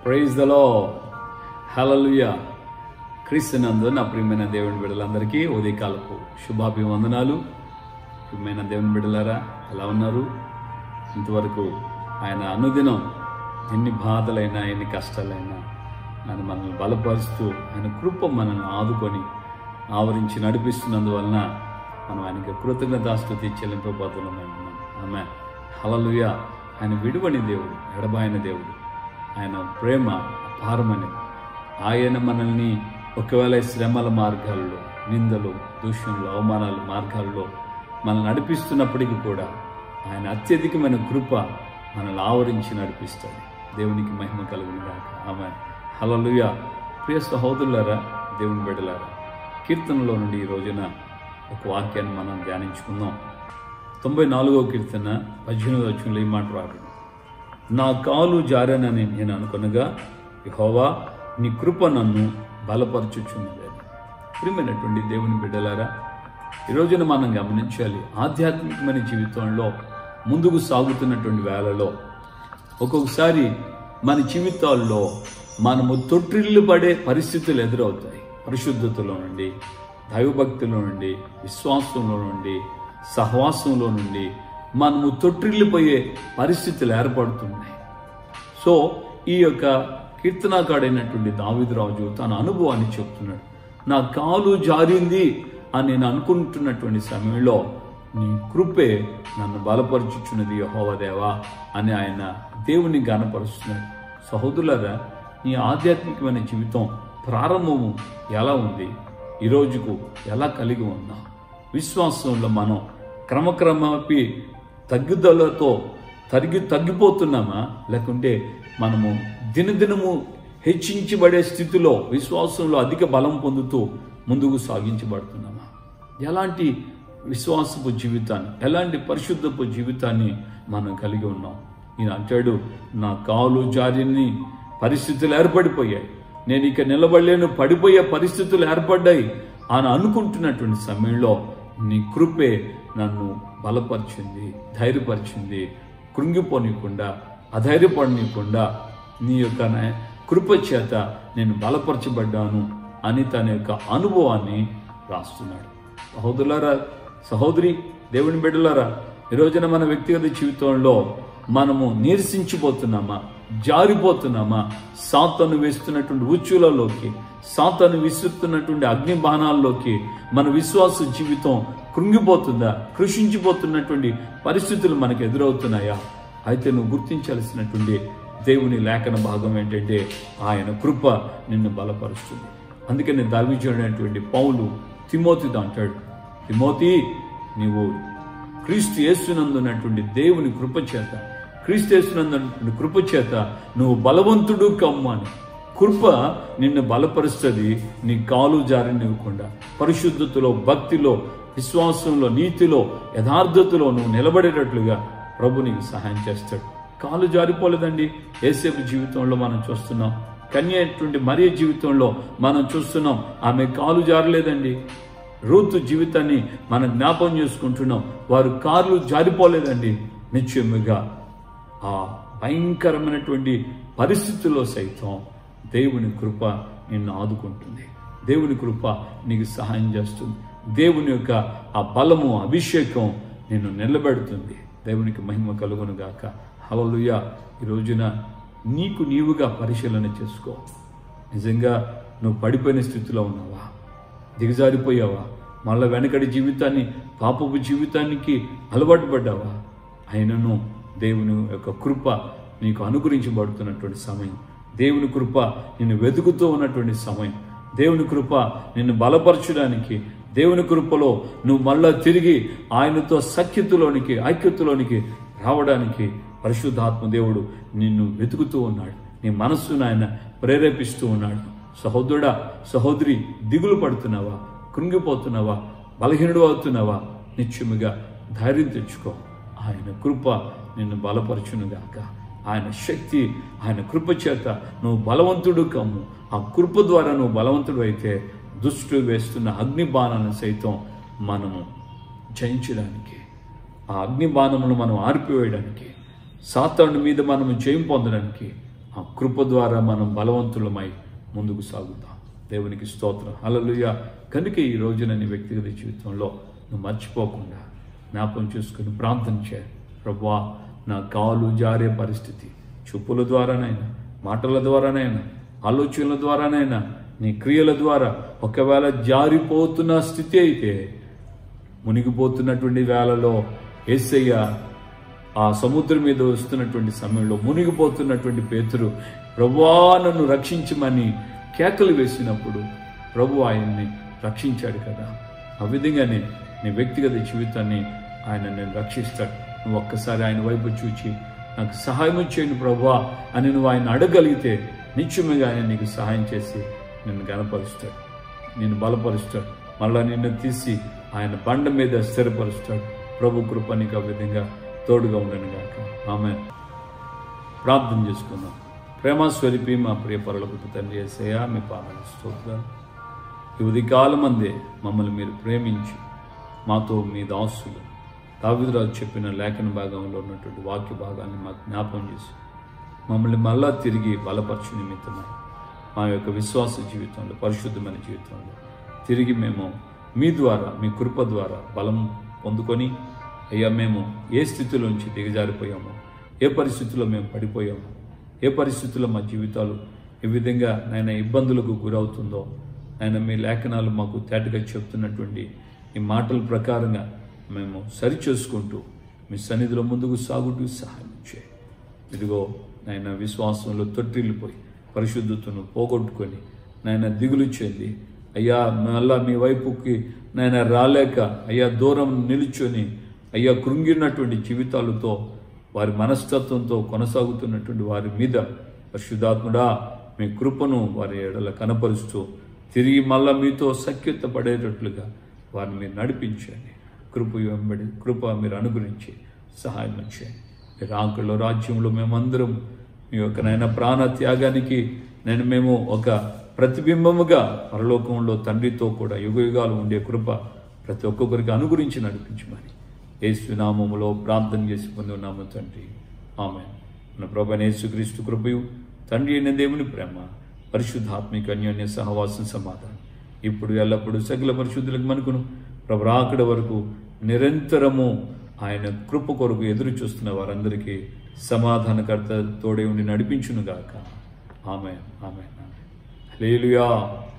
praise దలో హలలుయ క్రీస్తునందు నా ప్రియమైన దేవుని బిడ్డలందరికీ ఉదయకాలపు శుభాభివందనాలు ప్రియమైన దేవుని బిడ్డలారా ఎలా ఉన్నారు ఇంతవరకు ఆయన అనుదినం ఎన్ని బాధలైనా ఎన్ని కష్టాలైనా ఆయన మనల్ని బలపరుస్తూ ఆయన కృప మనల్ని ఆదుకొని ఆవరించి నడిపిస్తున్నందువలన మనం ఆయనకి కృతజ్ఞతాస్తుతి చెల్లింపబోతున్నాం ఆమె హలలుయ ఆయన విడువని దేవుడు ఎడబాయని దేవుడు ఆయన ప్రేమ అపారమని ఆయన మనల్ని ఒకవేళ శ్రమల మార్గాల్లో నిందలు దూషణలు అవమానాల మార్గాల్లో మనల్ని నడిపిస్తున్నప్పటికీ కూడా ఆయన అత్యధికమైన కృప మనల్ని ఆవరించి నడిపిస్తాడు దేవునికి మహిమ కలుగును గాక ఆమె హలలుయ ప్రియ సహోదరులారా దేవుని బిడ్డలారా కీర్తనలో నుండి ఈ రోజున ఒక వాక్యాన్ని మనం ధ్యానించుకుందాం తొంభై నాలుగో కీర్తన పద్దెనిమిది వచ్చిన ఈ మాట రాడు నా కాలు జారనని నేను అనుకొనగా యెహోవా నీ కృప నన్ను బలపరచుచున్నది ప్రియమైనటువంటి దేవుని బిడ్డలారా ఈ రోజున మనం గమనించాలి ఆధ్యాత్మికమైన జీవితంలో ముందుకు సాగుతున్నటువంటి వేళలో ఒక్కొక్కసారి మన జీవితాల్లో మనము తొట్టిల్లు పడే పరిస్థితులు ఎదురవుతాయి పరిశుద్ధతలో నుండి దైవభక్తిలో నుండి విశ్వాసంలో నుండి సహవాసంలో నుండి మనము తొట్టిల్లిపోయే పరిస్థితులు ఏర్పడుతున్నాయి సో ఈ యొక్క కీర్తనాకాడైనటువంటి దావిదరాజు తన అనుభవాన్ని చెప్తున్నాడు నా కాలు జారింది అని నేను అనుకుంటున్నటువంటి సమయంలో నీ కృపే నన్ను బలపరుచుచున్నది యహోవదేవా అని ఆయన దేవుని గనపరుస్తున్నాడు సహోదరులరా నీ ఆధ్యాత్మికమైన జీవితం ప్రారంభము ఎలా ఉంది ఈ రోజుకు ఎలా కలిగి ఉన్నాం విశ్వాసంలో మనం క్రమక్రమపి తగ్గుదలతో తరిగి తగ్గిపోతున్నామా లేకుంటే మనము దినదినము హెచ్చించబడే స్థితిలో విశ్వాసంలో అధిక బలం పొందుతూ ముందుకు సాగించబడుతున్నామా ఎలాంటి విశ్వాసపు జీవితాన్ని ఎలాంటి పరిశుద్ధపు జీవితాన్ని మనం కలిగి ఉన్నాం ఈయన అంటాడు నా కాలు జారిని పరిస్థితులు ఏర్పడిపోయాయి నేను ఇక నిలబడలేను పడిపోయే పరిస్థితులు ఏర్పడ్డాయి అని అనుకుంటున్నటువంటి సమయంలో నీ కృపే నన్ను బలపరిచింది ధైర్యపరిచింది కృంగిపోనీయకుండా అధైర్యపడనీయకుండా నీ యొక్క నా- కృప చేత నేను బలపరచబడ్డాను అని తన యొక్క అనుభవాన్ని రాస్తున్నాడు సహోదరులారా సహోదరి దేవుని బిడ్డలారా ఈ రోజున మన వ్యక్తిగత జీవితంలో మనము నీరసించిపోతున్నామా జారిపోతున్నామా సాతను వేస్తున్నటువంటి ఉచ్చులలోకి సాతను విసురుతున్నటువంటి అగ్ని బాణాల్లోకి మన విశ్వాస జీవితం కృంగిపోతుందా కృషించిపోతున్నటువంటి పరిస్థితులు మనకు ఎదురవుతున్నాయా అయితే నువ్వు గుర్తించాల్సినటువంటి దేవుని లేఖన భాగం ఏంటంటే ఆయన కృప నిన్ను బలపరుస్తుంది అందుకని దావించినటువంటి పౌలు తిమోతితో అంటాడు తిమోతి నీవు క్రీస్తు యేసునందున్నటువంటి దేవుని కృప చేత క్రీస్తు యేసునందున్నటువంటి కృప చేత నువ్వు బలవంతుడు కమ్ము అని కృప నిన్ను బలపరుస్తుంది నీ కాలు జారినివ్వకుండా పరిశుద్ధతలో భక్తిలో విశ్వాసంలో నీతిలో యథార్థతలో నువ్వు నిలబడేటట్లుగా ప్రభు నీకు సహాయం చేస్తాడు కాలు జారిపోలేదండి ఏసేపు జీవితంలో మనం చూస్తున్నాం కన్య అయినటువంటి మరియ జీవితంలో మనం చూస్తున్నాం ఆమె కాలు జారలేదండి రూతు జీవితాన్ని మనం జ్ఞాపం చేసుకుంటున్నాం వారు కార్లు జారిపోలేదండి నిశ్చయముగా ఆ భయంకరమైనటువంటి పరిస్థితుల్లో సైతం దేవుని కృప నిన్ను ఆదుకుంటుంది దేవుని కృప నీకు సహాయం చేస్తుంది దేవుని యొక్క ఆ బలము అభిషేకం నిన్ను నిలబెడుతుంది దేవునికి మహిమ కలుగును గాక హలలుయ ఈ రోజున నీకు నీవుగా పరిశీలన చేసుకో నిజంగా నువ్వు పడిపోయిన స్థితిలో ఉన్నావా దిగజారిపోయావా మళ్ళా వెనకడి జీవితాన్ని పాపపు జీవితానికి అలవాటు పడ్డావా అయినను దేవుని యొక్క కృప నీకు అనుగ్రహించబడుతున్నటువంటి సమయం దేవుని కృప నిన్ను వెతుకుతూ ఉన్నటువంటి సమయం దేవుని కృప నిన్ను బలపరచడానికి దేవుని కృపలో నువ్వు మళ్ళా తిరిగి ఆయనతో సఖ్యతలోనికి ఐక్యతలోనికి రావడానికి పరిశుద్ధాత్మ దేవుడు నిన్ను వెతుకుతూ ఉన్నాడు నీ మనస్సును ఆయన ప్రేరేపిస్తూ ఉన్నాడు సహోదరుడా సహోదరి దిగులు పడుతున్నావా కృంగిపోతున్నావా బలహీనుడు అవుతున్నావా నిత్యముగా ధైర్యం తెచ్చుకో ఆయన కృప నిన్ను బలపరచునుగాక ఆయన శక్తి ఆయన కృప చేత నువ్వు బలవంతుడు కమ్ము ఆ కృప ద్వారా నువ్వు బలవంతుడు అయితే దుష్టుడు వేస్తున్న అగ్ని బాణాలను సైతం మనము జయించడానికి ఆ అగ్ని బాణములను మనం ఆర్పివేయడానికి సాతాను మీద మనము జయం పొందడానికి ఆ కృప ద్వారా మనం బలవంతులమై ముందుకు సాగుతాం దేవునికి స్తోత్రం హల్లెలూయా కనుక ఈ రోజున నీ వ్యక్తిగత జీవితంలో నువ్వు మర్చిపోకుండా జ్ఞాపం చేసుకుని ప్రార్థన చేయ ప్రభా నా కాలు జారే పరిస్థితి చూపుల ద్వారానైనా మాటల ద్వారానైనా ఆలోచనల ద్వారానైనా నీ క్రియల ద్వారా ఒకవేళ జారిపోతున్న స్థితి అయితే మునిగిపోతున్నటువంటి వేళలో ఏసయ్య ఆ సముద్రం మీద వస్తున్నటువంటి సమయంలో మునిగిపోతున్నటువంటి పేతురు ప్రభువా నన్ను రక్షించమని కేకలు వేసినప్పుడు ప్రభు ఆయన్ని రక్షించాడు కదా ఆ విధంగానే నీ వ్యక్తిగత జీవితాన్ని ఆయన నేను రక్షిస్తాడు నువ్వు ఒక్కసారి ఆయన వైపు చూచి నాకు సహాయం చేయండి ప్రభువా అని నువ్వు ఆయన అడగలిగితే నిత్యముగా ఆయన నీకు సహాయం చేసి నిన్ను గనపరుస్తాడు నిన్ను బలపరుస్తాడు మళ్ళా నిన్ను తీసి ఆయన బండ మీద స్థిరపరుస్తాడు ప్రభు కృప నీకు ఆ విధంగా తోడుగా ఉండను గాక ఆమె ప్రార్థన చేసుకుందాం ప్రేమ స్వరూపి మా ప్రియ పరులకు తండ్రి ఏసయ్యా మీ పాలన స్తోత్రాలు ఈ ఉదయకాలం అందే మమ్మల్ని మీరు ప్రేమించి మాతో మీ దాసులు దావిదురాజు చెప్పిన లేఖన భాగంలో ఉన్నటువంటి వాక్య భాగాన్ని మాకు జ్ఞాపం చేసి మమ్మల్ని మళ్ళా తిరిగి బలపరచు నిమిత్తమై మా యొక్క విశ్వాస జీవితంలో పరిశుద్ధమైన జీవితంలో తిరిగి మేము మీ ద్వారా మీ కృప ద్వారా బలం పొందుకొని అయ్యా మేము ఏ స్థితిలోంచి దిగజారిపోయామో ఏ పరిస్థితుల్లో మేము పడిపోయామో ఏ పరిస్థితుల్లో మా జీవితాలు ఏ విధంగా నాయన ఇబ్బందులకు గురవుతుందో ఆయన మీ లేఖనాలు మాకు తేటగా చెప్తున్నటువంటి ఈ మాటల ప్రకారంగా మేము సరిచేసుకుంటూ మీ సన్నిధిలో ముందుకు సాగుతూ సహాయం చేయండి ఇదిగో నాయన విశ్వాసంలో తొట్టిల్లిపోయి పరిశుద్ధతను పోగొట్టుకొని నాయన దిగులు చెంది అయ్యా మళ్ళా మీ వైపుకి నాయన రాలేక అయ్యా దూరం నిలుచొని అయ్యా కృంగినటువంటి జీవితాలతో వారి మనస్తత్వంతో కొనసాగుతున్నటువంటి వారి మీద పరిశుద్ధాత్ముడా మీ కృపను వారి ఎడల కనపరుస్తూ తిరిగి మళ్ళా మీతో సఖ్యత పడేటట్లుగా వారిని మీరు నడిపించండి కృప వెంబడి కృప మీరు అనుగ్రహించి సహాయం చేయండి మీరు ఆకుల్లో రాజ్యంలో మేమందరం మీ యొక్క నాయన ప్రాణ త్యాగానికి నేను మేము ఒక ప్రతిబింబముగా పరలోకంలో తండ్రితో కూడా యుగ యుగాలు ఉండే కృప ప్రతి ఒక్కొక్కరికి అనుగురించి నడిపించమని యేసునామములో ప్రార్థన చేసి పొంది ఉన్నాము తండ్రి ఆమె మన ప్రభు యేసుక్రీస్తు కృపయు తండ్రి అయిన దేవుని ప్రేమ పరిశుద్ధాత్మిక అన్యోన్య సహవాసం సమాధానం ఇప్పుడు ఎల్లప్పుడూ సకల పరిశుద్ధులకు మనకును ప్రభు రాకడ వరకు నిరంతరము ఆయన కృప కొరకు ఎదురు చూస్తున్న వారందరికీ సమాధానకర్త తోడే ఉండి నడిపించునుగాక ఆమె ఆమె లేలుయా